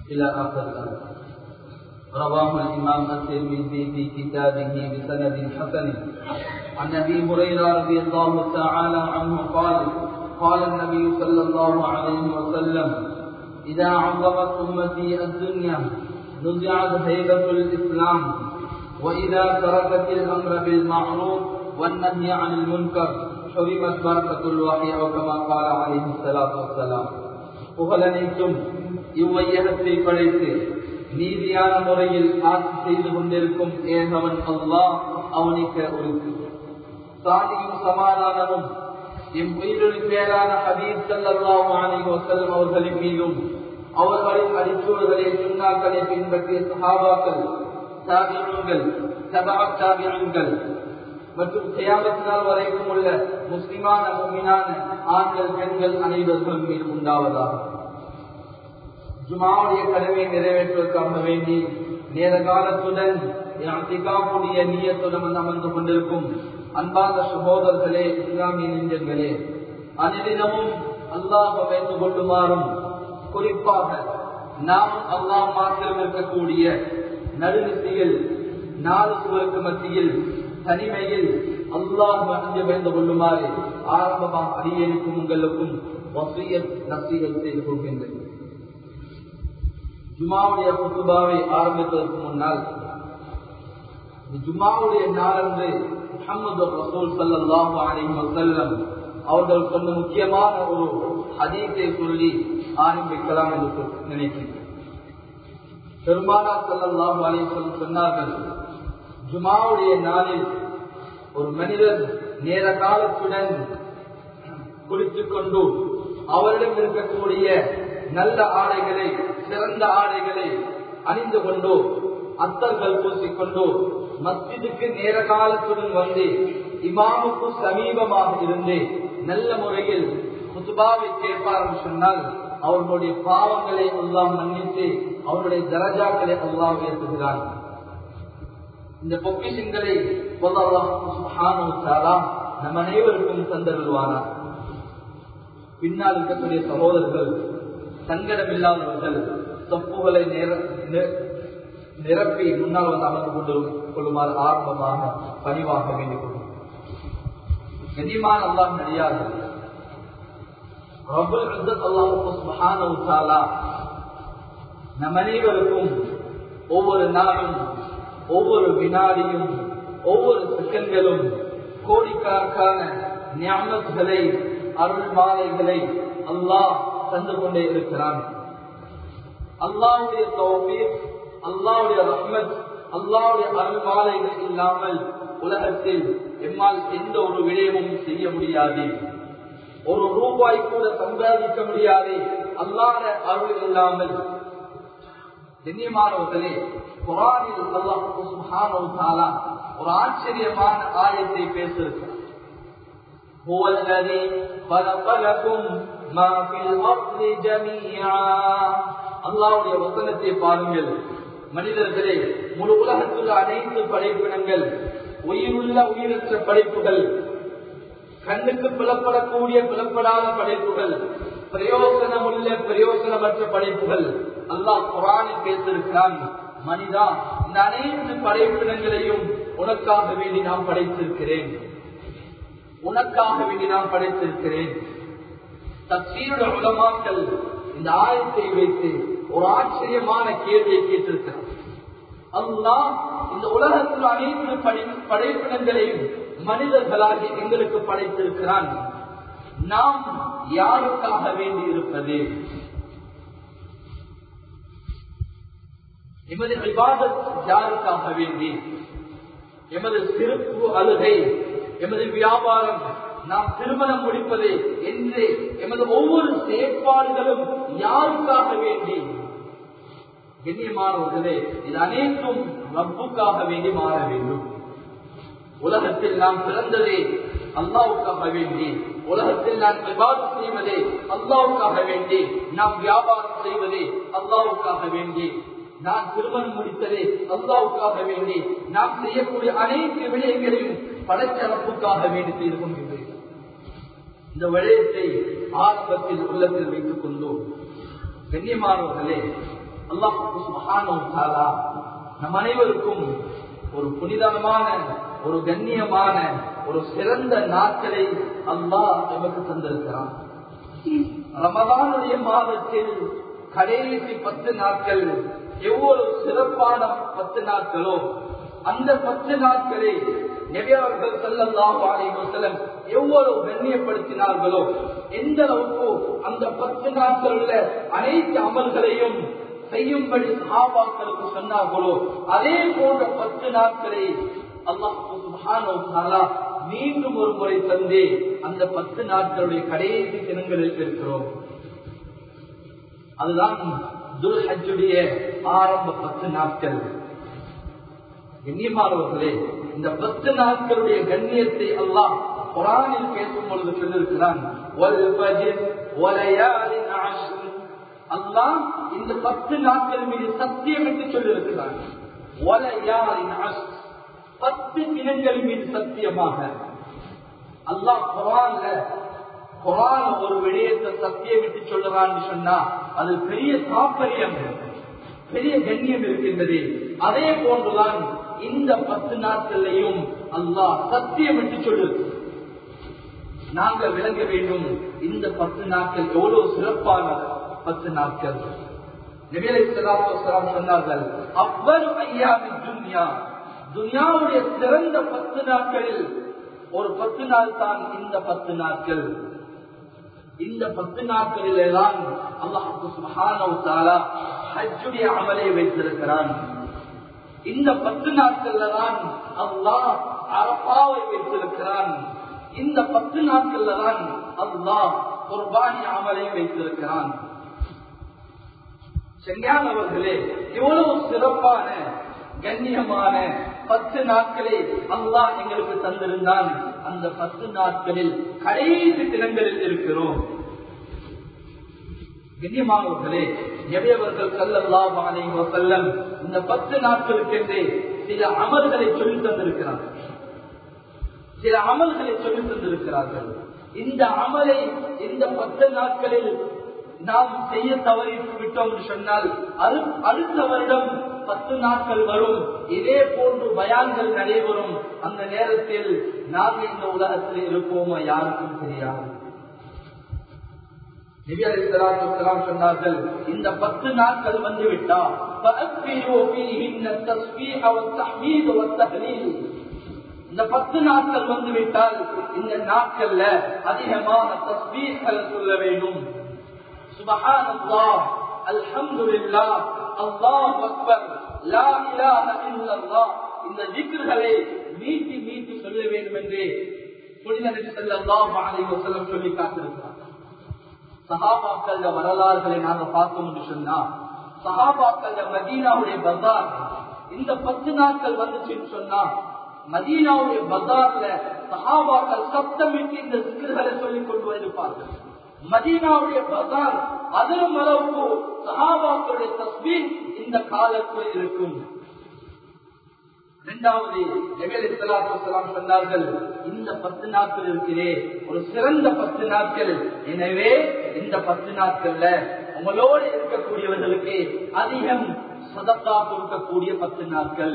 إلى آخر الآية رواه الإمام الترمذي في كتابه بسند حسن عن أبي هريرة رضي الله تعالى عنه قال قال النبي صلى الله عليه وسلم إذا عظمت أمتي الدنيا نزعت هيبة الإسلام وإذا تركت الأمر بالمعروف والنهي عن المنكر حرمت بركة الوحي أو كما قال عليه الصلاة والسلام புகழனைத்தும் இவ்வையகத்தை படைத்து நீதியான முறையில் ஆட்சி செய்து கொண்டிருக்கும் ஏகவன் அல்லாஹ் அவனிக்க உருக்கு சாதியும் சமாதானமும் எம் உயிரின் பேரான ஹபீப் சல்லாஹு அலைஹி வஸல்லம் அவர்களின் மீதும் அவர்களின் அடிச்சூடுகளை சுண்ணாக்களை பின்பற்றிய சஹாபாக்கள் தாபியங்கள் சபா தாபியங்கள் மற்றும் தியாகத்தினால் வரைக்கும் உள்ள முஸ்லிமான முமினான ஆண்கள் பெண்கள் அனைவர்களும் மீது உண்டாவதாக ஜுமாவுடைய கடமையை நிறைவேற்றுவதற்காக வேண்டி நேர காலத்துடன் அத்திகாப்புடைய நீயத்துடன் அமர்ந்து கொண்டிருக்கும் அன்பார்ந்த சகோதரர்களே இஸ்லாமிய நெஞ்சங்களே அனுதினமும் அல்லாஹ் வைத்து கொள்ளுமாறும் குறிப்பாக நாம் அல்லாஹ் மாத்திரம் இருக்கக்கூடிய நடுநிசையில் நாலு சுவருக்கு மத்தியில் தனிமையில் அல்லாஹ் அஞ்சு வைந்து கொள்ளுமாறு ஆரம்பமாக அடியேனுக்கும் உங்களுக்கும் வசியத் நசீகத் செய்து கொள்கின்றேன் ஜுமாவுடைய குத்துபாவை ஆரம்பிப்பதற்கு முன்னால் ஜுமாவுடைய நாளன்று முகமது ரசூல் சல்லாஹு அலைஹி வஸல்லம் அவர்கள் சொன்ன முக்கியமான ஒரு ஹதீஸை சொல்லி ஆரம்பிக்கலாம் என்று நினைக்கிறேன் பெருமானா சல்லாஹு அலைஹி வஸல்லம் சொன்னார்கள் ஜுமாவுடைய நாளில் ஒரு மனிதர் நேர காலத்துடன் குளித்துக் கொண்டு அவரிடம் இருக்கக்கூடிய நல்ல ஆடைகளை சிறந்த ஆடைகளை அணிந்து கொண்டு அத்தர்கள் பூசிக்கொண்டு மஸ்ஜிதுக்கு நேர காலத்துடன் வந்து இமாமுக்கு சமீபமாக இருந்து நல்ல முறையில் குத்துபாவை கேட்பார் சொன்னால் அவர்களுடைய பாவங்களை எல்லாம் மன்னித்து அவருடைய தரஜாக்களை எல்லாம் உயர்த்துகிறான் இந்த பொக்கிஷங்களை நம் அனைவருக்கும் தந்தருவானா பின்னால் இருக்கக்கூடிய சகோதரர்கள் சங்கடமில்லாதவர்கள் தப்புகளை நிரப்பி முன்னால் வந்து அமர்ந்து கொண்டு கொள்ளுமாறு ஆரம்பமாக பணிவாக வேண்டிக் கொள்ளும் கண்ணியமான அல்லாம் நடிகாது நம் அனைவருக்கும் ஒவ்வொரு நாளும் ஒவ்வொரு வினாடியும் ஒவ்வொரு செகண்ட்களும் கோடிக்கணக்கான ஞாபகங்களை அருள் மாலைகளை அல்லாஹ் தந்து கொண்டே இருக்கிறான் அல்லாவுடைய தோப்பீர் அல்லாவுடைய ரஹ்மத் அல்லாவுடைய அருள் மாலைகள் இல்லாமல் உலகத்தில் எம்மால் எந்த ஒரு விடயமும் செய்ய முடியாது ஒரு ரூபாய் கூட சம்பாதிக்க முடியாது அல்லாத அருள் இல்லாமல் கண்ணியமானவர்களே குரானில் அல்லாஹ் ஒரு ஆச்சரியமான ஆயத்தை பேசியிருக்கிறார் هو الذي خلق لكم ما في الأرض جميعا அல்லாவுடைய வசனத்தை பாருங்கள் மனிதர்களே முழு உலகத்தில் அனைத்து படைப்பினங்கள் உயிருள்ள உயிரற்ற படைப்புகள் கண்ணுக்கு புலப்படக்கூடிய புலப்படாத படைப்புகள் பிரயோசனமுள்ள பிரயோசனமற்ற படைப்புகள் அல்லாஹ் குரானில் பேசியிருக்கிறான் மனிதா இந்த அனைத்து படைப்பினங்களையும் உனக்காக வேண்டி நான் படைத்திருக்கிறேன் உனக்காக வேண்டி நான் படைத்திருக்கிறேன் தப்சீருட உலமாக்கள் இந்த ஆயத்தை வைத்து ஒரு ஆச்சரியமான கேள்வியை கேட்டிருக்கிறார் அல்லாஹ் இந்த உலகத்தில் அனைத்து படைப்பினங்களையும் மனிதர்களாக எங்களுக்கு படைத்திருக்கிறான் நாம் யாருக்காக வேண்டி இருப்பது எமது விவாதத் யாருக்காக வேண்டி எமது சிறப்பு அழுகை எமது வியாபாரம் நாம் திருமணம் முடிப்பது என்று எமது ஒவ்வொரு செயற்பாடுகளும் யாருக்காக வேண்டி கண்ணியமானவர்களே இது அனைத்தும் ரப்புக்காக வேண்டி மாற வேண்டும் உலகத்தில் நாம் பிறந்ததே அல்லாவுக்காக வேண்டி உலகத்தில் நான் விவாதம் செய்வதே அல்லாவுக்காக வேண்டி நாம் வியாபாரம் செய்வதே அல்லாவுக்காக வேண்டி நான் திருமணம் முடித்ததே அல்லாவுக்காக வேண்டி நாம் செய்யக்கூடிய அனைத்து விடயங்களையும் படைச்சரப்புக்காக வேண்டி செய்து கொண்டிருக்கிறேன் இந்த விடயத்தை ஆரம்பத்தில் உள்ளத்தில் வைத்துக் கொண்டோம் கண்ணியமானவர்களே அல்லாஹு சுப்ஹானஹு வ தஆலா நம் அனைவருக்கும் ஒரு புனிதமான ஒரு கண்ணியமான ஒரு சிறந்த நாட்களை அல்லாஹ் நமக்கு தந்திருக்கிறான் ரமதானுடைய மாதத்தில் கடைசி பத்து நாட்கள் எவ்வளவு சிறப்பான பத்து நாட்களோ அந்த பத்து நாட்களை நெபியவர்கள் செல்லல்லாம் வாழைவசலம் எவ்வளவு கண்ணியப்படுத்தினார்களோ எந்த அளவுக்கு அந்த பத்து நாட்கள் உள்ள அனைத்து அமல்களையும் செய்யும்படி சஹாபாக்களுக்கு சொன்னார்களோ அதே போன்ற பத்து நாட்களை அல்லாஹ் மீண்டும் ஒரு முறை தந்து அந்த பத்து நாட்களுடைய கடைசி தினங்களில் இருக்கிறோம் அதுதான் துல்ஹஜுடைய ஆரம்ப பத்து நாட்கள் கண்ணியமானவர்களே இந்த பத்து நாட்களுடைய கண்ணியத்தை அல்லாஹ் குரானில் பேசும் பொழுது சொல்லியிருக்கிறான் அல்லாஹ் இந்த பத்து நாட்கள் மீது சத்தியம் என்று சொல்லியிருக்கிறான் பத்து தினங்கள் மீது சத்தியமாக அல்லாஹ் குரான்ல குரான் ஒரு விடயத்தை சத்தியம் விட்டு சொல்லுறான்னு சொன்னா அது பெரிய தாற்பயம் பெரிய கண்ணியம் இருக்கின்றது அதே போன்றுதான் இந்த பத்து நாட்களையும் அல்லாஹ் சத்தியம் விட்டு சொல்லு நாங்கள் விளங்க வேண்டும் இந்த பத்து நாட்கள் எவ்வளவு சிறப்பான பத்து நாட்கள் நபிலை சொன்னார்கள் அவ்வளவு ஐயாவின் துன்யா துனியாவுடைய சிறந்த பத்து நாட்களில் ஒரு பத்து நாள் தான் இந்த பத்து நாட்கள் இந்த பத்து நாட்களிலே தான் அல்லாஹால ஹஜ்ஜுடைய அமலை வைத்திருக்கிறான் இந்த பத்து நாட்கள்ல தான் அல்லாஹ் அரப்பாவை வைத்திருக்கிறான் இந்த பத்து நாட்கள்ல தான் அல்லாஹ் குர்பானி அமலை வைத்திருக்கிறான் செஞ்ஞானவர்களே இவ்வளவு சிறப்பான கண்ணியமான பத்து நாட்களை அல்லாஹ் எங்களுக்கு தந்திருந்தான் அந்த பத்து நாட்களில் கடைசி தினங்களில் இருக்கிறோம் கண்ணியமானவர்களே எவையவர்கள் செல்லல்லாம் செல்லம் இந்த பத்து நாட்களுக்கென்றே சில அமல்களை சொல்லி தந்திருக்கிறார்கள் சில அமல்களை சொல்லி தந்திருக்கிறார்கள் இந்த அமலை இந்த பத்து நாட்களில் நாம் செய்ய தவறிட்டு விட்டோம் என்று சொன்னால் அடுத்த வருடம் பத்து நாட்கள் வரும் இதே போன்று பயான்கள் நடைபெறும் அந்த நேரத்தில் நாம் இந்த உலகத்தில் இருப்போமோ யாருக்கும் தெரியாது சொன்னார்கள் இந்த பத்து நாட்கள் வந்துவிட்டா இந்த பத்து நாட்கள் வந்துவிட்டால் இந்த நாட்கள்ல அதிகமான தஸ்பீர்கள் சொல்ல வேண்டும் சுபஹான் அல்லாஹ் அல்ஹம்துலில்லாஹ் அல்லாஹ் அக்பர் லா இலாஹ இல்லல்லாஹ் இந்த திக்ர்களை மீட்டி மீட்டி சொல்ல வேண்டும் என்று புனித நபி ஸல்லல்லாஹு அலைஹி வஸல்லம் சொல்லி காட்டிருக்கிறார் சஹாபாக்கள் வரலாறுகளை நாங்க பார்த்தோம் என்று சொன்னா சஹாபாக்கள் மதீனாவுடைய பஜார் இந்த பத்து நாட்கள் வந்துச்சுன்னு சொன்னா மதீனாவுடைய பஜார்ல சஹாபாக்கள் சத்தமிட்டு இந்த சிக்கல்களை சொல்லிக் கொண்டு வந்திருப்பார்கள் மதீனாவுடைய பஜார் அதிலும் அளவுக்கு சஹாபாக்களுடைய தஸ்பீர் இந்த காலத்தில் இருக்கும் இரண்டாவது சொன்னார்கள் இந்த பத்து நாட்கள் இருக்கிறே ஒரு சிறந்த பத்து நாட்கள் எனவே இந்த பத்து நாட்கள்ல உங்களோடு இருக்கக்கூடியவர்களுக்கு அதிகம் சதக்கா கொடுக்கக்கூடிய பத்து நாட்கள்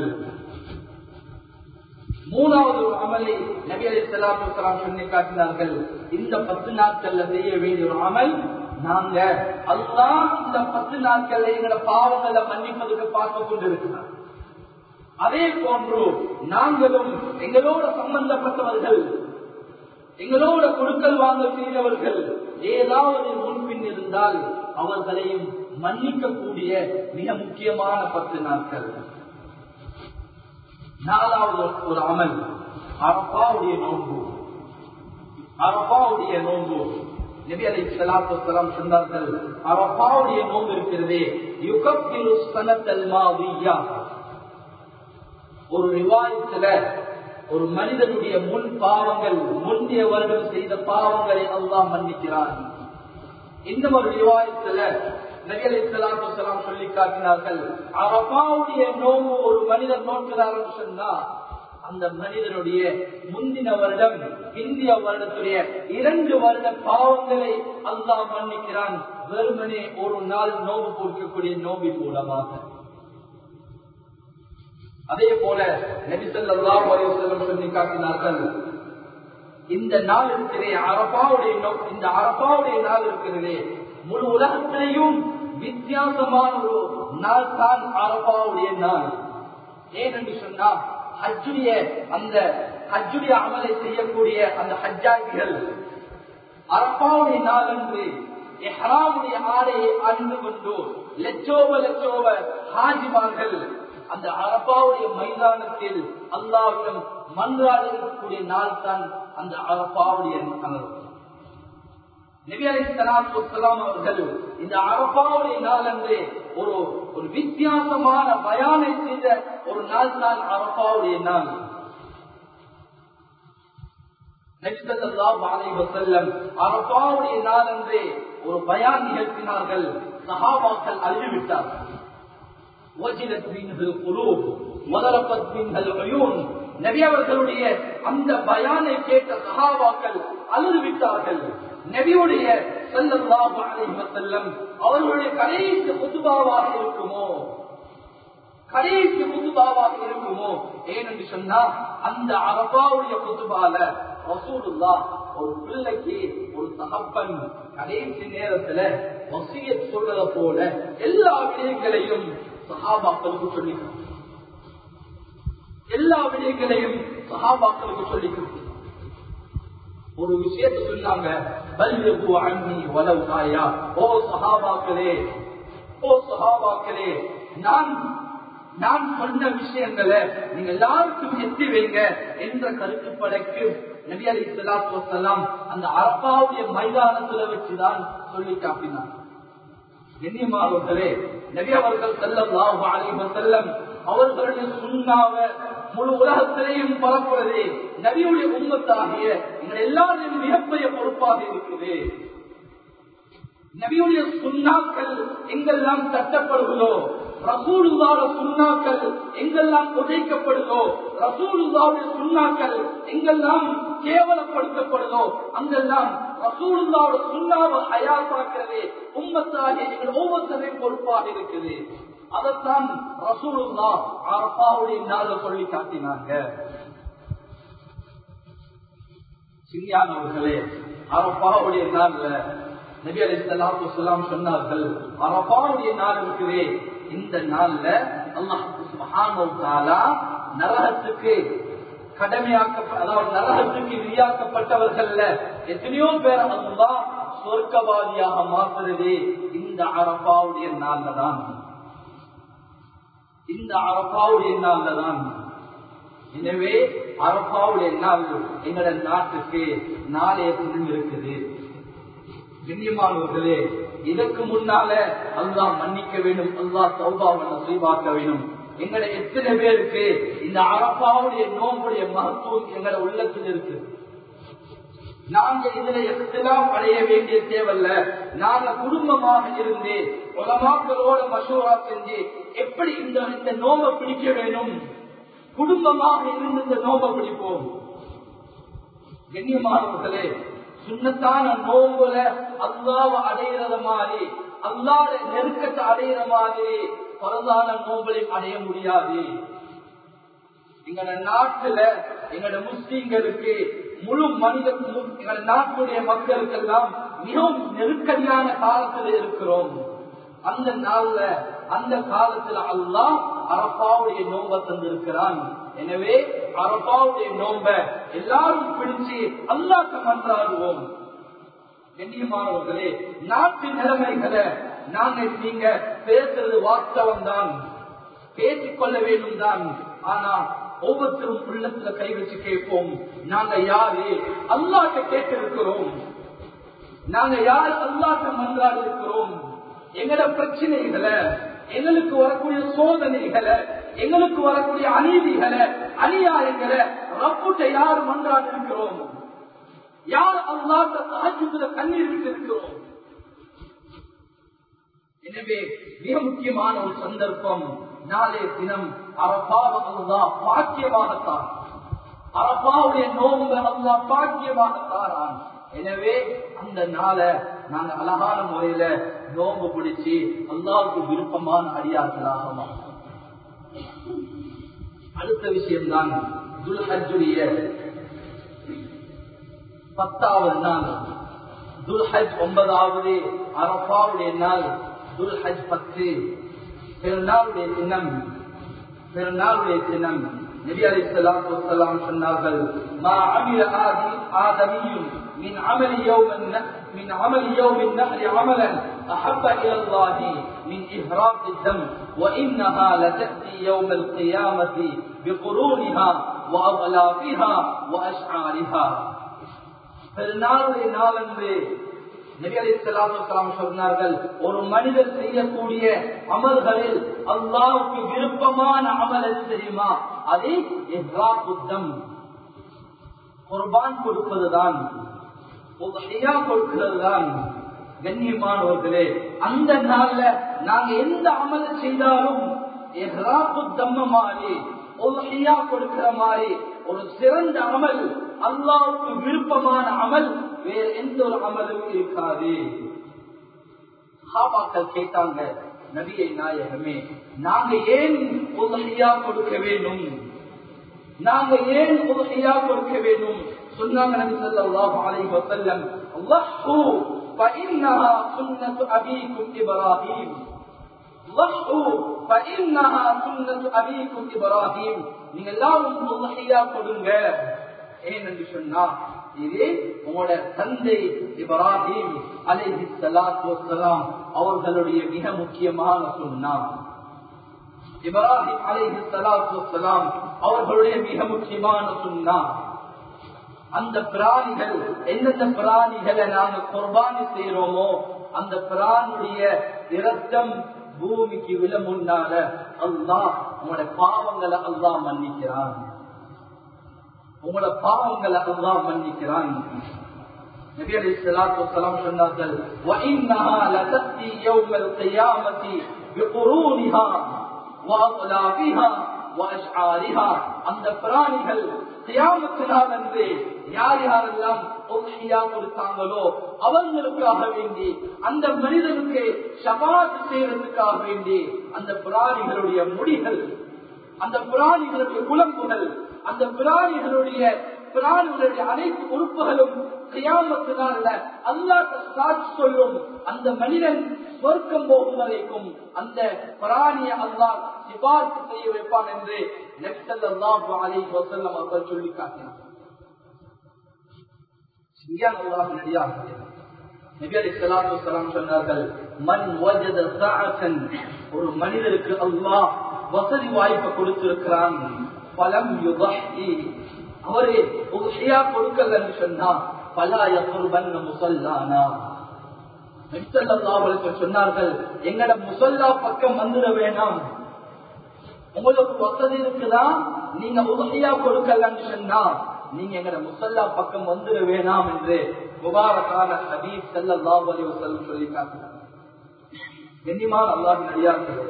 மூணாவது ஒரு அமலை நபி அலி சலாத்து சொல்லி காட்டினார்கள் இந்த பத்து நாட்கள்ல செய்ய வேண்டிய ஒரு அமல் நாங்க அதுதான் இந்த பத்து நாட்கள்ல எங்களோட பாவங்களை மன்னிப்பதற்கு பார்த்து கொண்டிருக்கிறார் அதே போன்று நாங்களும் எங்களோட சம்பந்தப்பட்டவர்கள் எங்களோட கொடுக்கல் வாங்க செய்தவர்கள் ஏதாவது முன்பின் இருந்தால் அவர்களையும் மன்னிக்கக்கூடிய மிக முக்கியமான பத்து நாட்கள் நாலாவது ஒரு அமல் அரப்பாவுடைய நோன்பு அரப்பாவுடைய நோன்பு நபி அலி சலாத்து வலாம் சொன்னார்கள் அரப்பாவுடைய நோன்பு இருக்கிறதே யுகப்பிரு சனத்தல் மாவியா ஒரு ரிவாயத்துல ஒரு மனிதனுடைய முன் பாவங்கள் முந்தைய வருடம் செய்த பாவங்களை அல்லாஹ் மன்னிக்கிறான் இன்னும் ஒரு ரிவாயத்துல நபிகளை சலாம் சொல்லி காட்டினார்கள் அரபாவுடைய நோம்பு ஒரு மனிதன் நோக்கிறார் சொன்னா அந்த மனிதனுடைய முந்தின வருடம் இந்திய வருடத்துடைய இரண்டு வருட பாவங்களை அல்லாஹ் மன்னிக்கிறான் வெறுமனே ஒரு நாள் நோம்பு பொறுக்கக்கூடிய நோம்பி மூலமாக அதே போல நபிசல்லாம் செல்லம் சொல்லி காட்டினார்கள் இந்த நாள் இருக்கிறே அரபாவுடைய நோ- இந்த அரபாவுடைய நாள் இருக்கிறதே முழு உலகத்திலேயும் வித்தியாசமான ஒரு நாள் தான் அரபாவுடைய நாள் ஏன் என்று சொன்னா ஹஜ்ஜுடைய அந்த ஹஜ்ஜுடைய அமலை செய்யக்கூடிய அந்த ஹஜ்ஜாஜிகள் அரபாவுடைய நாள் அன்று எஹ்ராமுடைய ஆடையை அணிந்து கொண்டு லட்சோப லட்சோப ஹாஜிமார்கள் அந்த அரபாவுடைய மைதானத்தில் அல்லாவிடம் மன்றாடக்கூடிய நாள் தான் அந்த அரபாவுடைய நாள் நபி அலி சலாத்து வசலாம் அவர்கள் இந்த அரபாவுடைய நாள் அன்று ஒரு ஒரு வித்தியாசமான பயானை செய்த ஒரு நாள் தான் அரபாவுடைய நாள் அரபாவுடைய நாள் அன்றே ஒரு பயான் நிகழ்த்தினார்கள் சஹாபாக்கள் அழுவிட்டார்கள் وجلت منه القلوب وضربت منها العيون நபி அவர்களுடைய அந்த பயானை கேட்ட சஹாபாக்கள் அழுது விட்டார்கள் நபியுடைய ஸல்லல்லாஹு அலைஹி வஸல்லம் அவர்களுடைய கடைசி குத்துபாவாக இருக்குமோ கடைசி குத்துபாவாக இருக்குமோ ஏனென்று சொன்னா அந்த அரபாவுடைய குத்துபால ரசூலுல்லா ஒரு பிள்ளைக்கு ஒரு தகப்பன் கடைசி நேரத்துல வசியத் சொல்றத போல எல்லா விடயங்களையும் சஹாபாக்களுக்கு சொல்லிக்கிறார் எல்லா விடயங்களையும் சஹாபாக்களுக்கு சொல்லிக்கிறார் ஒரு விஷயத்தை சொன்னாங்க பல்லிகு அண்ணி வலவு தாயா ஓ சஹாபாக்களே ஓ சஹாபாக்களே நான் நான் சொன்ன விஷயங்களை நீங்க எல்லாருக்கும் எத்தி வைங்க என்ற கருத்துப்படைக்கு நபி அலி சலாத்து வசலாம் அந்த அரபாவுடைய மைதானத்துல வச்சுதான் சொல்லி காட்டினார் கண்ணியமானவர்களே நபி அவர்கள் செல்லம் அலைவ செல்லம் அவர்களுடைய சுண்ணாவ முழு உலகத்திலேயும் பரப்புவதே நபியுடைய உண்மத்தாகிய எங்கள் எல்லாரையும் மிகப்பெரிய பொறுப்பாக இருக்குது நபியுடைய சுண்ணாக்கள் எங்கெல்லாம் தட்டப்படுகிறோ ரசூலுல்லாட சுண்ணாக்கள் எங்கெல்லாம் உதைக்கப்படுதோ ரசூலுல்லாவுடைய சுண்ணாக்கள் எங்கெல்லாம் கேவலப்படுத்தப்படுதோ அங்கெல்லாம் ரசூலுல்லாவோட சுண்ணாவை அயாசாக்கிறதே உம்மத்தாக எங்கள் ஒவ்வொருத்தரையும் பொறுப்பாக இருக்குது அதைத்தான் ரசூலுல்லா அரப்பாவுடைய நாள சொல்லி காட்டினாங்க சிறியானவர்களே அரப்பாவுடைய நாள்ல நபி அலி சலாத்து சொல்லாம் சொன்னார்கள் அரபாவுடைய நாள் இருக்குதே இந்த நாள்ல அல்லாஹ் நரகத்துக்கு கடமையாக்க அதாவது நரகத்துக்கு விரியாக்கப்பட்டவர்கள்ல எத்தனையோ பேர் அல்லா சொர்க்கவாதியாக மாற்றுறதே இந்த அரபாவுடைய நாள்ல தான் இந்த அரபாவுடைய நாள்ல தான் எனவே அரபாவுடைய நாள் எங்களோட நாட்டுக்கு நாளைய தினம் இருக்குது கண்ணியமானவர்களே இதற்கு முன்னால அல்லாஹ் மன்னிக்க வேண்டும் அல்லாஹ் சௌபாவை நசீபாக்க வேண்டும் எங்கட எத்தனை பேருக்கு இந்த அரப்பாவுடைய நோம்புடைய மகத்துவம் எங்கட உள்ளத்தில் இருக்கு நாங்க இதுல எத்தெல்லாம் அடைய வேண்டிய தேவையில்ல நாங்க குடும்பமாக இருந்து உலமாக்களோட மசூரா செஞ்சு எப்படி இந்த இந்த நோம்பை பிடிக்க வேணும் குடும்பமாக இருந்து இந்த நோம்பை பிடிப்போம் கண்ணியமானவர்களே சுண்ணத்தான நோம்புல அல்லாவ அடையிறது மாதிரி அல்லாத நெருக்கத்தை அடையிற மாதிரி பரதான நோம்பலையும் அடைய முடியாது எங்களோட நாட்டுல எங்களோட முஸ்லீம்களுக்கு முழு மனித எங்களோட நாட்டுடைய மக்களுக்கெல்லாம் மிகவும் நெருக்கடியான காலத்தில் இருக்கிறோம் அந்த நாள்ல அந்த காலத்துல அல்லாஹ் அரப்பாவுடைய நோம்ப தந்திருக்கிறான் எனவே அரபாவுடைய நோம்ப எல்லாரும் பிடிச்சு அல்லாக்க மன்றாடுவோம் கண்ணியமானவர்களே நாட்டு நிலைமைகளை நாங்க நீங்க பேசுறது வாஸ்தவம் தான் பேசிக்கொள்ள வேண்டும் தான் ஆனா ஒவ்வொருத்தரும் உள்ளத்துல கை வச்சு கேட்போம் நாங்க யாரு அல்லாட்ட கேட்டிருக்கிறோம் நாங்க யார் அல்லாட்ட மன்றாடி இருக்கிறோம் எங்களோட பிரச்சனைகளை எங்களுக்கு வரக்கூடிய சோதனைகளை எங்களுக்கு வரக்கூடிய அநீதிகளை அநியாயங்களை ரப்புட்ட யார் மன்றாடி இருக்கிறோம் யார் அல்லாட்ட சாஜுல கண்ணீர் விட்டு இருக்கிறோம் எனவே மிக முக்கியமான ஒரு சந்தர்ப்பம் நாளைய தினம் அரபாவ அல்லா பாக்கியமாகத்தான் அரபாவுடைய நோம்பு அல்லா பாக்கியமாகத்தாரான் எனவே அந்த நாளை நாங்க அழகான முறையில நோம்பு பிடிச்சு அல்லாவுக்கு விருப்பமான அடியார்களாக மாறோம். அடுத்த விஷயம்தான் துல்ஹஜுடைய பத்தாவது நாள் துல்ஹஜ் ஒன்பதாவது அரபாவுடைய நாள் துல்ஹஜ் பத்து பெருநாளுடைய தினம் பெருநாளுடைய தினம் நபி அலி சலாத்து வசலாம் சொன்னார்கள் மா அமில ஆதி ஆதமியும் من عمل يوم النحر من عمل يوم النحر عملا أحب إلى الله من إهراق الدم وإنها لتأتي يوم القيامة بقرونها وأغلافها وأشعارها பெருநாளுடைய நாளன்று நபி அலி சலாத்து சொன்னார்கள் ஒரு மனிதர் செய்யக்கூடிய அமல்களில் அல்லாவுக்கு விருப்பமான அமல் எது தெரியுமா அது புத்தம் குர்பான் கொடுப்பதுதான் கொடுக்கிறது தான் கண்ணியமானவர்களே அந்த நாள்ல நாங்க எந்த அமல் செய்தாலும் தம்ம மாதிரி ஒரு கொடுக்கிற மாதிரி ஒரு சிறந்த அமல் அல்லாவுக்கு விருப்பமான அமல் வேற எந்த ஒரு அமலும் இருக்காது ஹாபாக்கள் கேட்டாங்க நபியை நாயகமே நாங்க ஏன் உதவியா கொடுக்க வேண்டும் நாங்க ஏன் உதவியா கொடுக்க வேண்டும் சொன்னாங்க நபி ஸல்லல்லாஹு அலைஹி வஸல்லம் வஹு فإنها سنة أبيكم إبراهيم ضحوا فإنها سنة أبيكم إبراهيم நீங்க எல்லாரும் உதவியா கொடுங்க ஏனென்று சொன்னா இது உங்களோட தந்தை இப்ராஹிம் அலைஹி ஸலாத்து வஸ்ஸலாம் அவர்களுடைய மிக முக்கியமான சுன்னா இப்ராஹிம் அலைஹி ஸலாத்து வஸ்ஸலாம் அவர்களுடைய மிக முக்கியமான சுன்னா அந்த பிராணிகள் எந்தெந்த பிராணிகளை நாங்க குர்பானி செய்யறோமோ அந்த பிராணியுடைய இரத்தம் பூமிக்கு விழ முன்னால அல்லாஹ் உங்களோட பாவங்களை அல்லாஹ் மன்னிக்கிறான் உங்களோட பாவங்களை அல்லாஹ் மன்னிக்கிறான் நபி அலைஹி ஸலாத்து வஸலாம் சொன்னார்கள் وَإِنَّهَا لَتَأْتِي يَوْمَ الْقِيَامَةِ بِقُرُونِهَا وَأَطْلَافِهَا وَأَشْعَارِهَا அந்த பிராணிகள் கியாமத்தினால் அன்று யார் யாரெல்லாம் ஒல்லியா கொடுத்தாங்களோ அவர்களுக்காக வேண்டி அந்த மனிதனுக்கு சபாத் செய்யறதுக்காக வேண்டி அந்த பிராணிகளுடைய முடிகள் அந்த பிராணிகளுடைய குழம்புகள் அந்த பிராணிகளுடைய பிராணிகளுடைய அனைத்து உறுப்புகளும் கியாமத்தினால அல்லாட்ட சாட்சி சொல்லும் அந்த மனிதன் சொர்க்கம் போகும் வரைக்கும் அந்த பிராணிய அல்லாஹ் சிபார்த்து செய்ய வைப்பான் என்று நெப்சல்லாஹு அலைஹி வஸல்லம் அவர்கள் சொல்லி காட்டினார் சரியான அல்லாஹ் நடிகார்கள் நபி அலி ஸலாத்து வஸலாம் சொன்னார்கள் மன் வஜத சஅத்தன் ஒரு மனிதருக்கு அல்லாஹ் வசதி வாய்ப்பை கொடுத்திருக்கிறான் பலம் யுதஹி அவரே ஒரு ஷியா கொடுக்கல என்று சொன்னா பலா யகுர்பன் முசல்லானா சொன்னார்கள் எங்கட முசல்லா பக்கம் வந்துட வேணாம் உங்களுக்கு வசதி இருக்குதா நீங்க உதவியா கொடுக்கலன்னு சொன்னா நீங்க எங்கட முசல்லா பக்கம் வந்துட வேணாம் என்று முபாரக்கான ஹபீப் ஸல்லல்லாஹு அலைஹி வஸல்லம் சொல்லி காட்டினார் கண்ணியமான அல்லாஹ் நடிகார்கள்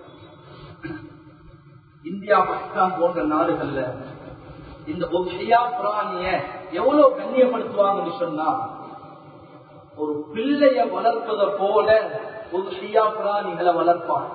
இந்தியா பாகிஸ்தான் போன்ற நாடுகள்ல இந்த ஒவ்வையா பிராணிய எவ்வளவு கண்ணியப்படுத்துவாங்கன்னு சொன்னா ஒரு பிள்ளைய வளர்ப்பதை போல ஒரு ஷியா பிராணிகளை வளர்ப்பாங்க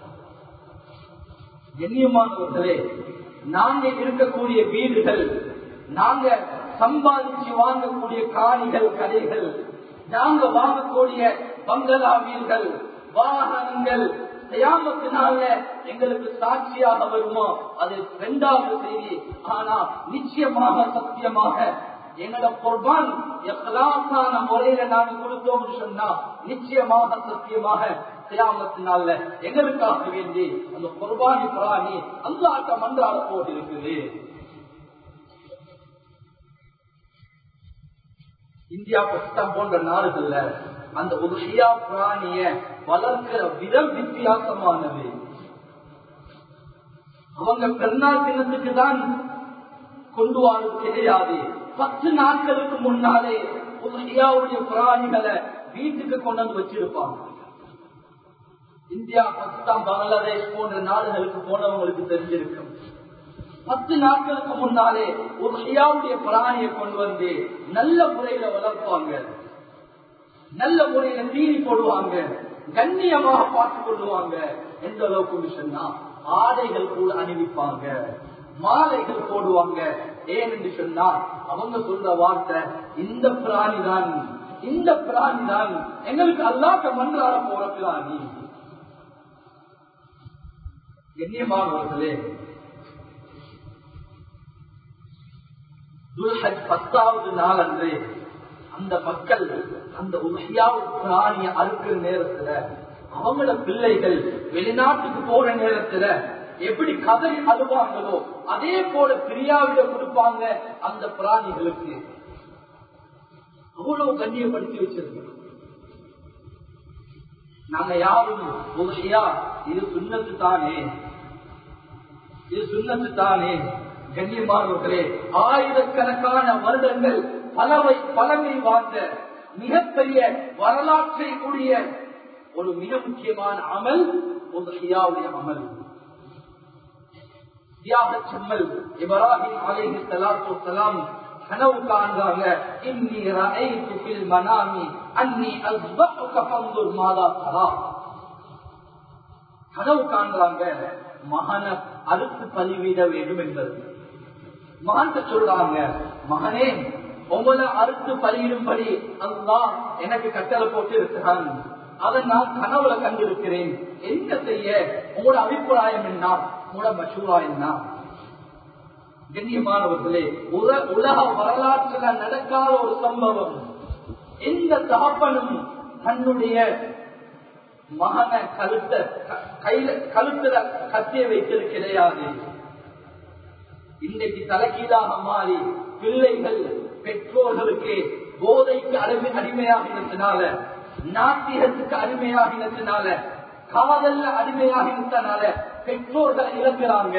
கண்ணியமானவர்களே நாங்க இருக்கக்கூடிய வீடுகள் நாங்க சம்பாதிச்சு வாங்கக்கூடிய காணிகள் கடைகள் நாங்க வாங்கக்கூடிய பங்களா வீடுகள் வாகனங்கள் தயாமத்தினால எங்களுக்கு சாட்சியாக வருமா அது இரண்டாவது செய்தி ஆனா நிச்சயமாக சத்தியமாக எங்களோட குர்பான் எக்கலாசான முறையில நாங்க கொடுத்தோம்னு சொன்னா நிச்சயமாக சத்தியமாக தியாமத்தினால எங்களுக்காக வேண்டி அந்த குர்பானி பிராணி அல்லாட்ட மன்றாட போட்டு இருக்குது இந்தியா பாகிஸ்தான் போன்ற நாடுகள்ல அந்த ஒரு ஷியா பிராணிய வளர்க்கிற விதம் வித்தியாசமானது அவங்க பெருநாள் தினத்துக்கு தான் கொண்டு வாழ்வது கிடையாது பத்து நாட்களுக்கு முன்னாலே ஒரு ஷியாவுடைய பிராணிகளை வீட்டுக்கு கொண்டு வந்து வச்சிருப்பாங்க இந்தியா பாகிஸ்தான் பங்களாதேஷ் போன்ற நாடுகளுக்கு போனவங்களுக்கு தெரிஞ்சிருக்கும் பத்து நாட்களுக்கு முன்னாலே ஒரு ஷியாவுடைய பிராணியை கொண்டு வந்து நல்ல முறையில வளர்ப்பாங்க நல்ல முறையில தீனி போடுவாங்க கண்ணியமாக பார்த்துக் கொள்ளுவாங்க எந்த அளவுக்கு சொன்னா ஆடைகள் கூட அணிவிப்பாங்க மாலைகள் போடுவாங்க ஏன் என்று சொன்னா அவங்க சொல்ற வார்த்தை இந்த பிராணி தான் இந்த பிராணி தான் எங்களுக்கு அல்லாத மன்றாட போற பிராணி கண்ணியமானவர்களே துல்ஹஜ் பத்தாவது நாள் அன்று அந்த மக்கள் அந்த உலகியாவு பிராணிய அறுக்கிற நேரத்துல அவங்கள பிள்ளைகள் வெளிநாட்டுக்கு போற நேரத்துல எப்படி கதறி அழுவாங்களோ அதே போல பிரியாவிட கொடுப்பாங்க அந்த பிராணிகளுக்கு அவ்வளவு கண்ணியப்படுத்தி வச்சிருக்கோம் நாங்க யாரும் உலகியா இது சுண்ணத்து தானே இது சுண்ணத்து தானே கண்ணியமானவர்களே ஆயிரக்கணக்கான வருடங்கள் பலவை பழமை வாழ்ந்த மிகப்பெரிய வரலாற்றை கூடிய ஒரு மிக முக்கியமான அமல் உதகியாவுடைய அமல் தியாக செம்மல் இப்ராஹிம் அலைஹி ஸலாத்து வஸலாம் கனவு காண்றாங்க இன்னி ரஅய்து ஃபில் மனாமி அன்னி அஸ்பஹுக ஃபன்துர் மாதா தரா கனவு காண்றாங்க மகனை அறுத்து பலிவிட வேண்டும் என்பது மகன்கிட்ட சொல்றாங்க மகனே உங்களை அறுத்து பலியிடும்படி அல்லாஹ் எனக்கு கட்டளை போட்டு இருக்கிறான் அதை நான் கனவுல கண்டிருக்கிறேன் என்ன செய்ய உங்களோட அபிப்பிராயம் என்ன உங்களோட மசூரா என்ன கண்ணியமானவர்களே உல- உலக வரலாற்றுல நடக்காத ஒரு சம்பவம் எந்த தகப்பனும் தன்னுடைய மகனை கழுத்த க- கையில கழுத்துல கத்திய வைத்தது கிடையாது இன்றைக்கு தலைகீழாக மாறி பிள்ளைகள் பெற்றோர்களுக்கு போதைக்கு அடிமை அடிமையாகினத்தினால நாத்திகத்துக்கு அடிமையாகினத்தினால காதல்ல அடிமையாகினத்தினால பெற்றோர்கள் இழக்கிறாங்க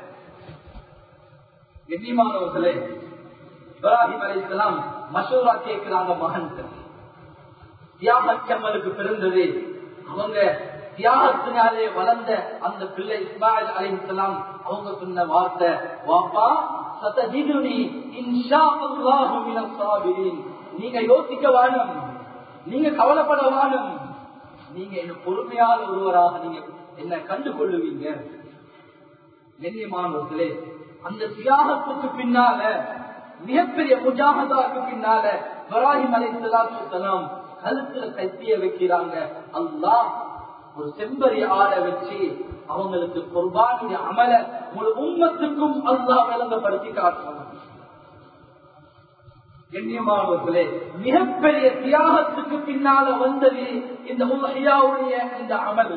கண்ணியமானவர்களே இப்ராஹிம் அலைஹிஸ்ஸலாம் மசூரா கேட்கிறாங்க மகன் தியாகச்சம்மலுக்கு பிறந்தது அவங்க தியாகத்தினாலே வளர்ந்த அந்த பிள்ளை இஸ்மாயில் அலைஹிஸ்ஸலாம் அவங்க சொன்ன வார்த்தை வாப்பா சதஜிதுனி இன்ஷா அல்லாஹு மினஸ் சாபிரீன் நீங்க யோசிக்க வேணும் நீங்க கவலைப்பட வேணும் நீங்க என்ன பொறுமையான ஒருவராக நீங்க என்ன கண்டு கொள்ளுவீங்க கண்ணியமானவர்களே அந்த தியாகத்துக்கு பின்னால மிகப்பெரிய முஜாகதாக்கு பின்னால இப்ராஹிம் அலைஹிஸ்ஸலாம் கழுத்துல கத்திய வைக்கிறாங்க அல்லாஹ் ஒரு செம்பரி ஆடை வச்சு அவங்களுக்கு குர்பானுடைய அமல முழு உம்மத்துக்கும் அல்லாஹ் விளங்கப்படுத்தி காட்டுறாங்க கண்ணியமானவர்களே மிகப்பெரிய தியாகத்துக்கு பின்னால வந்தது இந்த உலகியாவுடைய இந்த அமல்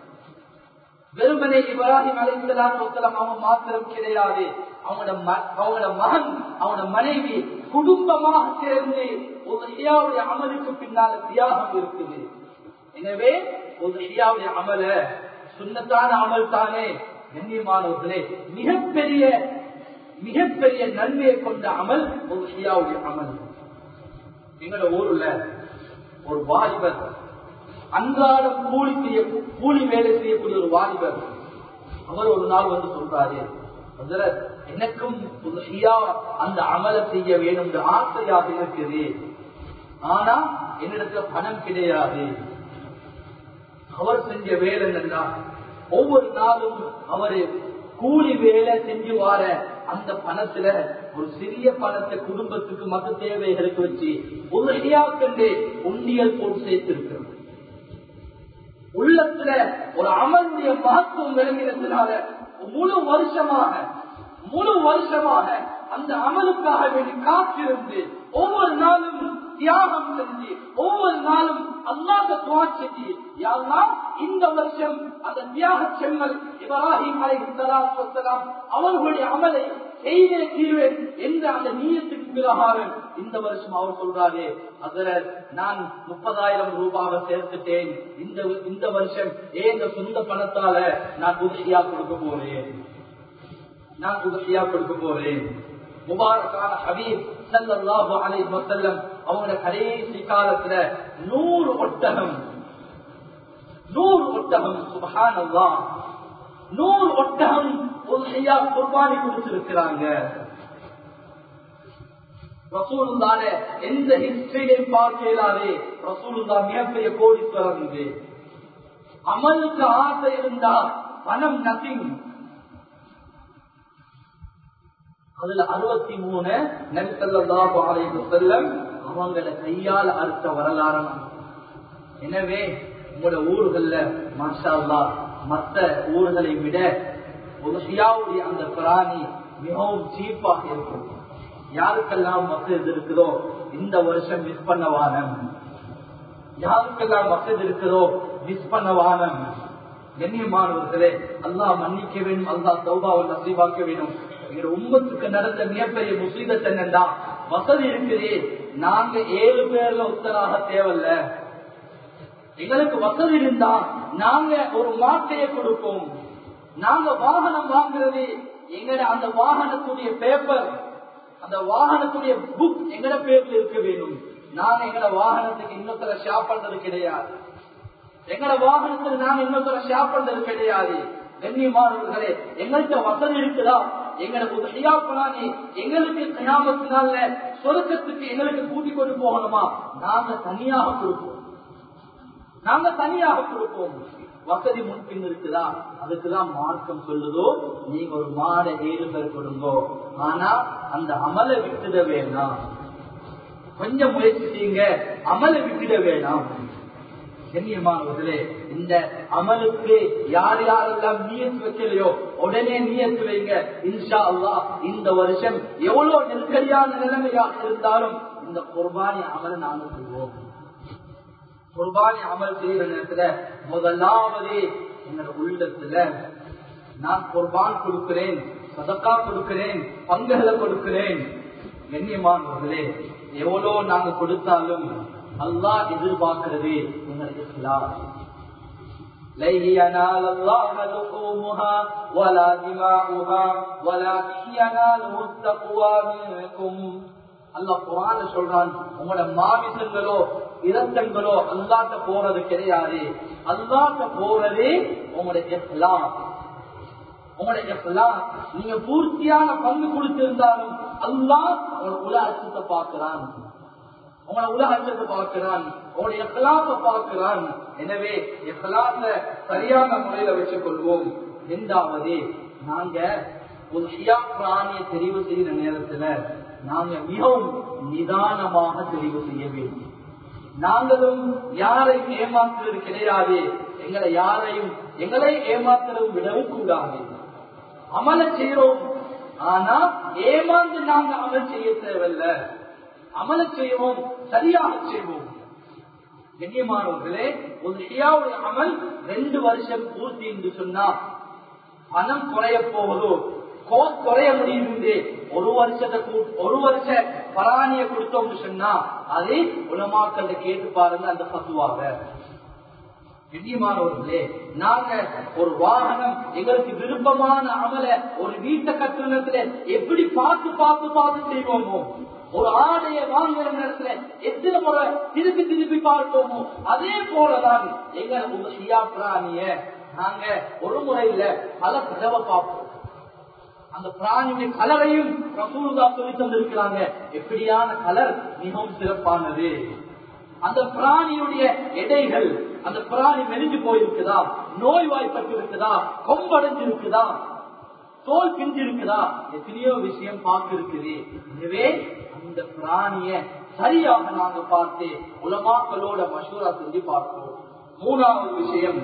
வெறுமனே இப்ராஹிம் அலைஹிஸ்ஸலாம் அவன் மாத்திரம் கிடையாது அவனோட ம- அவனோட மகன் அவனோட மனைவி குடும்பமாக சேர்ந்து ஒரு ஹியாவுடைய அமலுக்கு பின்னால தியாகம் இருக்குது எனவே ஒரு ஹியாவுடைய அமல சுண்ணத்தான அமல் தானே கண்ணியமானவர்களே மிகப்பெரிய மிகப்பெரிய நன்மையை கொண்ட அமல் ஒரு ஹியாவுடைய அமல் எங்களோட ஊர்ல ஒரு வாலிபர் அன்றாடம் கூலி செய்ய கூலி வேலை செய்யக்கூடிய ஒரு வாலிபர் அவர் ஒரு நாள் வந்து சொல்றாரு ஹஜரத், எனக்கும் உதவியா அந்த அமலை செய்ய வேணும் என்று ஆசையாக இருக்குது ஆனா என்னிடத்துல பணம் கிடையாது அவர் செஞ்ச வேலை என்னன்னா ஒவ்வொரு நாளும் அவரு கூலி வேலை செஞ்சு வார அந்த பணத்துல ஒரு சிறிய பணத்தை குடும்பத்துக்கு மத்த தேவைகளுக்கு வச்சு உதவியா கண்டு உண்டியல் போட்டு சேர்த்திருக்கிறது உள்ளத்துல ஒரு அமர்ந்திய மகத்துவம் விளங்கினதுனால முழு வருஷமாக முழு வருஷமாக அந்த அமலுக்காக வேண்டி காத்திருந்து ஒவ்வொரு நாளும் தியாகம் செஞ்சு ஒவ்வொரு நாளும் அல்லாத துவா செஞ்சு யாரெல்லாம் இந்த வருஷம் அந்த தியாக செம்மல் இப்ராஹிம் அலைஹிஸ்ஸலாம் அவர்களுடைய அமலை செய்தே தீர்வேன் என்ற அந்த நீயத்துக்கு பிரகாரம் இந்த வருஷம் அவர் சொல்றாரு அதுல நான் முப்பதாயிரம் ரூபாவை சேர்த்துட்டேன் இந்த இந்த வருஷம் ஏன் இந்த சொந்த பணத்தால நான் உதவியா கொடுக்க போறேன் நான் உதவியா கொடுக்க போறேன் முபாரக்கான ஹபீப் ஸல்லல்லாஹு அலைஹி வஸல்லம் அவங்க கடைசி காலத்துல நூறு ஒட்டகம் நூறு ஒட்டகம் சுபஹானல்லாஹ் நூறு ஒட்டகம் உதவியா குர்பானி கொடுத்திருக்கிறாங்க ரசூலுல்லாட எந்த ஹிஸ்டரியிலையும் பார்க்கலாதே ரசூலுல்லா மிகப்பெரிய கோடீஸ்வரர் இது அமலுக்கு ஆசை இருந்தா பணம் நத்திங் அதுல அறுபத்தி மூணு நெருக்கல்லாஹு அலைஹி வஸல்லம் அவங்கள கையால் அறுத்த வரலாறு எனவே உங்களோட ஊர்கள்ல மாஷா அல்லாஹ் மற்ற ஊர்களை விட ஒரு ஷியாவுடைய அந்த பிராணி மிகவும் சீப்பாக இருக்கும் யாருக்கெல்லாம் மசூத் இருக்குதோ இந்த வருஷம் மிஸ் பண்ண வானம் யாருக்கெல்லாம் மசூத் இருக்குதோ மிஸ் பண்ண வானம் கண்ணியமானவர்களே அல்லாஹ் மன்னிக்க வேண்டும் அல்லாஹ் சௌபாவை நசீபாக்க வேண்டும் எங்க உம்மத்துக்கு நடந்த மிகப்பெரிய முசீபத் என்னண்டா வசதி இருக்குதே நாங்க ஏழு பேர்ல உத்தராக தேவையில்ல எங்களுக்கு வசதி இருந்தா நாங்க ஒரு மாட்டையை கொடுப்போம் நாங்க வாகனம் வாங்குறது எங்கட அந்த வாகனத்துடைய பேப்பர் அந்த வாகனத்துடைய புக் எங்கட பேர்ல இருக்க வேணும் நாங்க எங்கட வாகனத்துக்கு இன்னொருத்தர ஷாப் பண்றது கிடையாது எங்கட வாகனத்துக்கு நாங்க இன்னொருத்தர ஷாப் பண்றது கிடையாது கண்ணியமானவர்களே எங்கள்கிட்ட வசதி இருக்குதா எங்களுக்கு உதவியா போனாங்க எங்களுக்கு கயாமத்தினால சொருக்கத்துக்கு எங்களுக்கு கூட்டிக் கொண்டு போகணுமா நாங்க தனியாக கொடுப்போம் நாங்க தனியாக கொடுப்போம் வசதி முன்பின் இருக்குதா அதுக்குதான் மார்க்கம் சொல்லுதோ நீங்க ஒரு மாட ஏழு பேர் கொடுங்கோ ஆனா அந்த அமலை விட்டுட வேணாம் கொஞ்சம் முயற்சி செய்யுங்க அமலை விட்டுட வேணாம் கண்ணியமானவர்களே இந்த அமலுக்கு யார் யாரெல்லாம் நீயத்து வைக்கலையோ உடனே நீயத்து வைங்க இன்ஷா அல்லா இந்த வருஷம் எவ்வளவு நெருக்கடியான நிலைமையாக இருந்தாலும் இந்த குர்பானி அமலை நாங்க செய்வோம் குர்பானி அமல் செய்யற நேரத்துல முதலாவது என்னோட உள்ளத்துல நான் குர்பான் கொடுக்கிறேன் சதக்கா கொடுக்கிறேன் பங்குகளை கொடுக்கிறேன் கண்ணியமானவர்களே எவ்வளவு நாங்க கொடுத்தாலும் அல்லாஹ் எதிர்பார்க்கிறது எங்களுக்கு இஸ்லாம் لن ينال الله لحومها ولا دماؤها ولكن يناله التقوى منكم அல்லாஹ் குரான் சொல்றான் உங்களோட மாமிசங்களோ இரத்தங்களோ அல்லாட்ட போறது கிடையாது அல்லாட்ட போறது உங்களுடைய இஸ்லாம் உங்களுடைய இஸ்லாம் நீங்க பூர்த்தியான பங்கு கொடுத்திருந்தாலும் அல்லாஹ் உங்களோட உல அச்சத்தை பார்க்கிறான் உங்களோட உலக அச்சத்தை பார்க்கிறான் உங்களுடைய எஹ்லாத்தை பார்க்கிறான் எனவே எஹ்லாத்த சரியான முறையில வச்சுக் கொள்வோம் இரண்டாவது நாங்க ஒரு ஷியா பிராணியை தெரிவு செய்யற நேரத்துல நாங்க மிகவும் நிதானமாக தெரிவு செய்ய வேண்டும் நாங்களும் யாரையும் ஏமாற்றுவது கிடையாது எங்களை யாரையும் எங்களை ஏமாற்றுறது விடவும் கூடாது அமல செய்யறோம் ஆனா ஏமாந்து நாங்க அமல் செய்ய தேவையில்லை அமல செய்வோம் சரியாக செய்வோம் கண்ணியமானவர்களே ஒரு ஷியாவுடைய அமல் ரெண்டு வருஷம் பூர்த்தி என்று சொன்னா பணம் குறைய போவதோ கோஸ் குறைய முடியுது ஒரு வருஷத்தை ஒரு வருஷ பராணிய கொடுத்தோம்னு சொன்னா அதை உலமாக்கள்ல கேட்டு பாருங்க அந்த பத்துவாக கண்ணியமானவர்களே நாங்க ஒரு வாகனம் எங்களுக்கு விருப்பமான அமல ஒரு வீட்டை கட்டுனத்துல எப்படி பார்த்து பார்த்து பார்த்து செய்வோமோ ஒரு ஆடைய வாங்குற நேரத்துல எத்தனை முறை திருப்பி திருப்பி பார்ப்போமோ அதே போலதான் எங்க உங்க ஷியா பிராணிய நாங்க ஒரு முறையில பல தடவை பார்ப்போம் அந்த பிராணியுடைய கலரையும் ரசூலுதா சொல்லி தந்திருக்கிறாங்க எப்படியான கலர் மிகவும் சிறப்பானது அந்த பிராணியுடைய எடைகள் அந்த பிராணி மெலிஞ்சு போயிருக்குதா நோய் வாய்ப்பட்டு இருக்குதா கொம்படைஞ்சு இருக்குதா தோல் பிஞ்சு இருக்குதா எத்தனையோ விஷயம் பார்க்க இருக்குது எனவே அந்த பிராணிய சரியாக நாங்க பார்த்து உலமாக்களோட மசூரா செஞ்சு பார்ப்போம் மூணாவது விஷயம்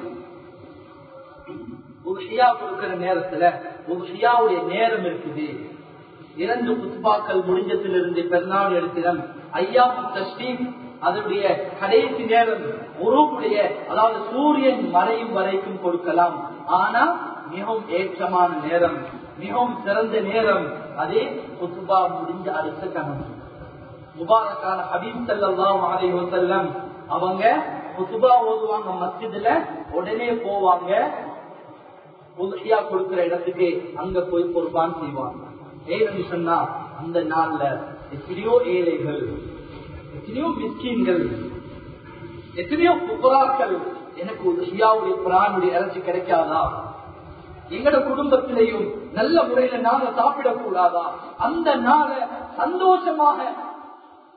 ஒரு ஷியா கொடுக்கிற நேரத்துல ஒரு ஷியாவுடைய நேரம் இருக்குது இரண்டு குத்பாக்கள் முடிஞ்சதிலிருந்து பெருநாள் எடுத்திடம் ஐயா தஸ்டீம் அதனுடைய கடைசி நேரம் உருவுடைய அதாவது சூரியன் மறையும் வரைக்கும் கொடுக்கலாம் ஆனா மிகவும் ஏற்றமான நேரம் மிகவும் சிறந்த நேரம் அதே குத்துபா முடிஞ்ச அடுத்த கணம் முபாரக்கான ஹபீப் சல்லாம் அலை வசல்லம் அவங்க குத்துபா ஓதுவாங்க மஸ்ஜிதுல உடனே போவாங்க உதவியா கொடுக்கிற இடத்துக்கு அங்க போய் பொறுப்பான் செய்வாங்க ஏன்னு சொன்னா அந்த நாள்ல எத்தனையோ ஏழைகள் எத்தனையோ மிஸ்கீன்கள் எத்தனையோ புகழாக்கள் எனக்கு ஒரு ஷியாவுடைய பிராணுடைய இறைச்சி கிடைக்காதா எங்கட குடும்பத்திலையும் நல்ல முறையில நாங்க சாப்பிடக்கூடாதா அந்த நாளை சந்தோஷமாக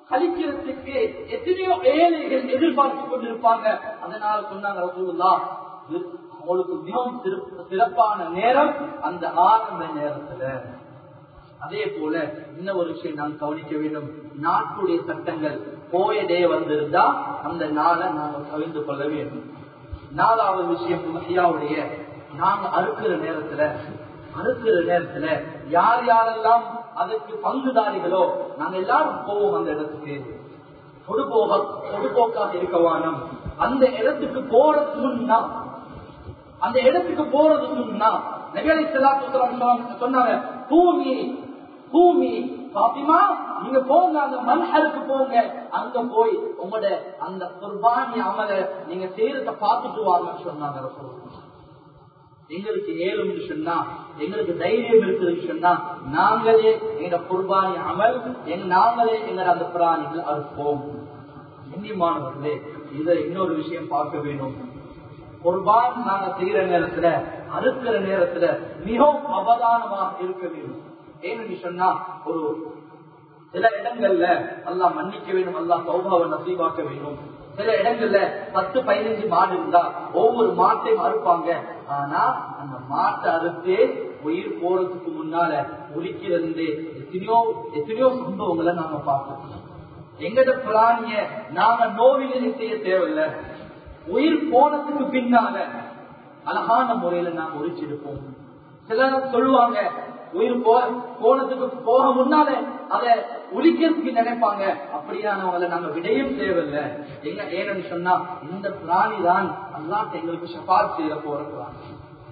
கழிக்கிறதுக்கு எத்தனையோ ஏழைகள் எதிர்பார்த்து கொண்டிருப்பாங்க அதனால சொன்னாங்க ரசூலுல்லா இது உங்களுக்கு மிகவும் சிறப்பு- சிறப்பான நேரம் அந்த ஆரம்ப நேரத்துல அதே போல இன்னும் ஒரு விஷயம் நான் கவனிக்க வேண்டும் நாட்டுடைய சட்டங்கள் போயடே வந்திருந்தா அந்த நாளை நாங்கள் கவிழ்ந்து கொள்ள வேண்டும் நாலாவது விஷயம் ஐயாவுடைய நாங்க அறுக்கிற நேரத்துல அறுக்கிற நேரத்துல யார் யாரெல்லாம் அதற்கு பங்குதாரிகளோ நாங்க எல்லாரும் போவோம் அந்த இடத்துக்கு பொடுபோக பொடுபோக்காக இருக்கவானம் அந்த இடத்துக்கு போறதுக்கு முன்னா அந்த இடத்துக்கு போறதுக்கு முன்னா நபிகளை சொன்னாங்க பூமி பூமி பாத்திமா நீங்க போங்க அந்த மன்ஹருக்கு போங்க அங்க போய் உங்களோட அந்த குர்பானி அமல நீங்க செய்யறத பார்த்துட்டு வாங்கன்னு சொன்னாங்க ரசூலுல்லாஹ். எங்களுக்கு ஏழும்னு சொன்னா எங்களுக்கு தைரியம் இருக்குதுன்னு சொன்னா நாங்களே எங்க குர்பானி அமல் எங்க நாங்களே எங்க அந்த பிராணிகள் அறுப்போம் கண்ணியமானவர்களே இதை இன்னொரு விஷயம் பார்க்க வேண்டும் குர்பான் நாங்க செய்யற நேரத்துல அறுக்கிற நேரத்துல மிகவும் அவதானமாக இருக்க வேண்டும் ஏன்னு சொன்னா ஒரு சில இடங்கள்ல அல்லாஹ் மன்னிக்க வேண்டும் அல்லாஹ் சௌபாவை நசீவாக்க வேண்டும் சில இடங்கள்ல பத்து பதினஞ்சு மாடு இருந்தா ஒவ்வொரு மாட்டையும் அறுப்பாங்க ஆனா அந்த மாட்டை அறுத்து உயிர் போறதுக்கு முன்னால ஒலிக்கிறது எத்தனையோ எத்தனையோ சம்பவங்களை நாம பார்க்கணும் எங்கட பிராணிய நாம நோவினை செய்ய தேவையில்லை உயிர் போனதுக்கு பின்னால அழகான முறையில நாம் ஒழிச்சிருப்போம் சிலர் சொல்லுவாங்க உயிர் போ போனதுக்கு போக முன்னாலே அதை ஒழிக்கிறதுக்கு நினைப்பாங்க அப்படியானவங்களை நாங்க விடையும் தேவையில்லை எங்க ஏன்னு சொன்னா இந்த பிராணி தான் அல்லாஹ் எங்களுக்கு ஷபாத் செய்ய போற பிராணி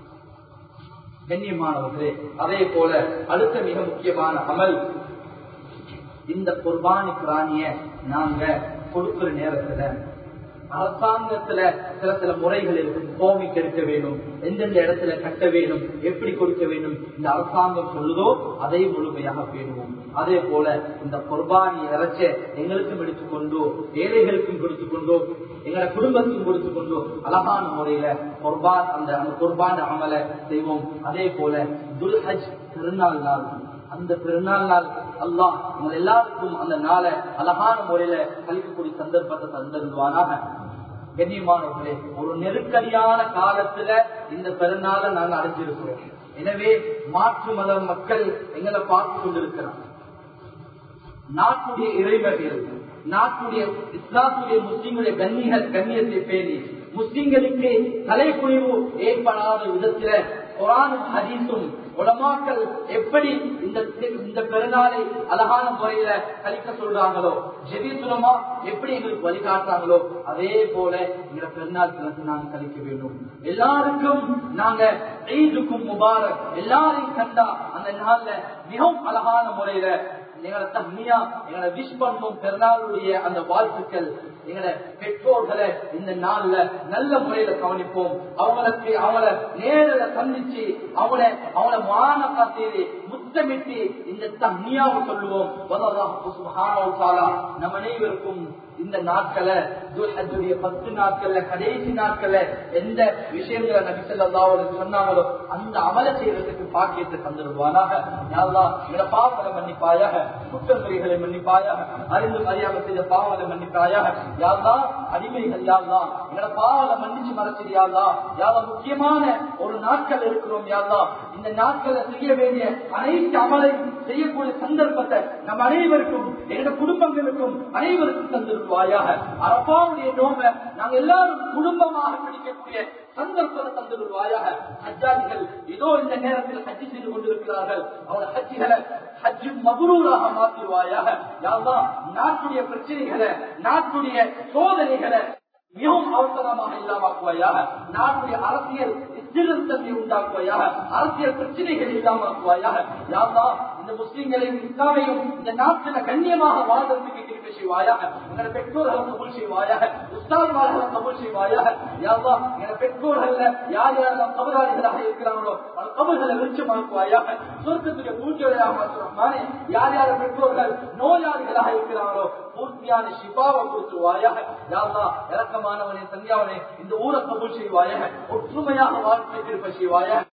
கண்ணியமானவர்களே அதே போல அடுத்த மிக முக்கியமான அமல் இந்த குர்பானி பிராணிய நாங்க கொடுக்கிற நேரத்துல அரசாங்கத்துல சில சில முறைகள் இருக்கும் கோமிக்கு எடுக்க வேண்டும் எந்தெந்த இடத்துல கட்ட வேண்டும் எப்படி கொடுக்க வேண்டும் இந்த அரசாங்கம் சொல்லுதோ அதை முழுமையாக பேணுவோம் அதே போல இந்த குர்பானி இறைச்ச எங்களுக்கும் எடுத்துக்கொண்டோ ஏழைகளுக்கும் கொடுத்துக்கொண்டோ எங்களை குடும்பத்துக்கும் கொடுத்துக்கொண்டோ அழகான முறையில குர்பான் அந்த அந்த குர்பான் அமல செய்வோம் அதே போல துல்ஹஜ் திருநாள் நாள் அந்த பெருநாள் நாள் அல்லாஹ் உங்கள் எல்லாருக்கும் அந்த நாளை அழகான முறையில கழிக்கக்கூடிய சந்தர்ப்பத்தை தந்திருவானாக கண்ணியமானவர்களே ஒரு நெருக்கடியான காலத்துல இந்த பெருநாளை நாங்கள் அடைஞ்சிருக்கிறோம் எனவே மாற்று மத மக்கள் எங்களை பார்த்து கொண்டிருக்கிறாங்க நாட்டுடைய இறைவர்கள் நாட்டுடைய இஸ்லாத்துடைய முஸ்லிம்களுடைய கண்ணிய கண்ணியத்தை பேணி முஸ்லிம்களுக்கு தலைக்குழிவு ஏற்படாத விதத்தில குரானும் ஹதீஸும் உலமாக்கள் எப்படி இந்த இந்த பெருநாளை அழகான முறையில கழிக்க சொல்றாங்களோ ஜெபிசுலமா எப்படி எங்களுக்கு வழிகாட்டுறாங்களோ அதே போல எங்களை பெருநாள் தினத்தை நாங்க கழிக்க வேண்டும் எல்லாருக்கும் நாங்க ஈதுக்கும் முபாரக் எல்லாரையும் கண்டா அந்த நாள்ல மிகவும் அழகான முறையில எங்களை தம்மியா எங்களை விஷ் பண்ணும் பெருநாளுடைய அந்த வாழ்த்துக்கள் எங்களை பெற்றோர்களை இந்த நாள்ல நல்ல முறையில கவனிப்போம் அவங்களுக்கு அவங்கள நேரில சந்திச்சு அவங்கள அவங்கள மான காத்தீரி முத்தமிட்டு இந்த தம்மியாவை சொல்லுவோம் வல்லல்லாஹு சுப்ஹானஹு வ தஆலா நம் அனைவருக்கும் இந்த நாட்களை துல்ஹஜ்ஜுடைய பத்து நாட்கள்ல கடைசி நாட்கள்ல எந்த விஷயங்களை நபி ஸல்லல்லாஹு அலைஹி வஸல்லம் சொன்னாங்களோ அந்த அமல செய்யறதுக்கு பாக்கியத்தை தந்துடுவானாக யா அல்லாஹ் எங்களை பாவங்களை மன்னிப்பாயாக குற்றங்குறைகளை மன்னிப்பாயாக அறிந்து அறியாம செய்த பாவங்களை மன்னிப்பாயாக யா அல்லாஹ் அடிமைகள் யா அல்லாஹ் எங்களை பாவங்களை மன்னிச்சு மறைச்சிடு யா அல்லாஹ் யா அல்லாஹ் முக்கியமான ஒரு நாட்கள் இருக்கிறோம் யா அல்லாஹ் இந்த நாட்களை செய்ய வேண்டிய அனைத்து அமலையும் செய்யக்கூடிய சந்தர்ப்பத்தை நம் அனைவருக்கும் எங்க குடும்பங்களுக்கும் அனைவருக்கும் தந்திருவாயாக அரபாவுடைய நோம்ப நாங்க எல்லாரும் குடும்பமாக பிடிக்கக்கூடிய சந்தர்ப்பத்தை தந்திருவாயாக ஹஜ்ஜாதிகள் இதோ இந்த நேரத்தில் ஹஜ்ஜி செய்து கொண்டிருக்கிறார்கள் அவரோட ஹஜ்ஜிகளை ஹஜ்ஜு மபுரூராக மாற்றிடுவாயாக யாவா நாட்டுடைய பிரச்சனைகளை நாட்டுடைய சோதனைகளை மிகவும் அவசரமாக இல்லாமக்குவாயாக நாட்டுடைய அரசியல் ஸ்திரத்தன்மை உண்டாக்குவாயாக அரசியல் பிரச்சனைகள் இல்லாமக்குவாயாக யாவா இந்த முஸ்லிம்களையும் இஸ்லாமையும் இந்த நாட்டில கண்ணியமாக வாழ்வதற்கு கிருப்பை செய்வாயாக எங்களை பெற்றோர்களை கபூல் செய்வாயாக உஸ்தான்மார்களை கபூல் செய்வாயாக யாவா எங்களை பெற்றோர்கள்ல யார் யாரெல்லாம் கபராளிகளாக இருக்கிறாங்களோ அந்த கபர்களை வெளிச்சமாக்குவாயாக சொர்க்கத்துடைய பூஜையாக மாற்றுவானே யார் யார் பெற்றோர்கள் நோயாளிகளாக இருக்கிறாங்களோ பூர்த்தியான சிபாவை கொடுத்துருவாயாக யாவா இறக்கமானவனே சந்தியாவனே இந்த ஊரை கபூல் செய்வாயாக ஒற்றுமையாக வாழ்க்கை திருப்ப செய்வாயாக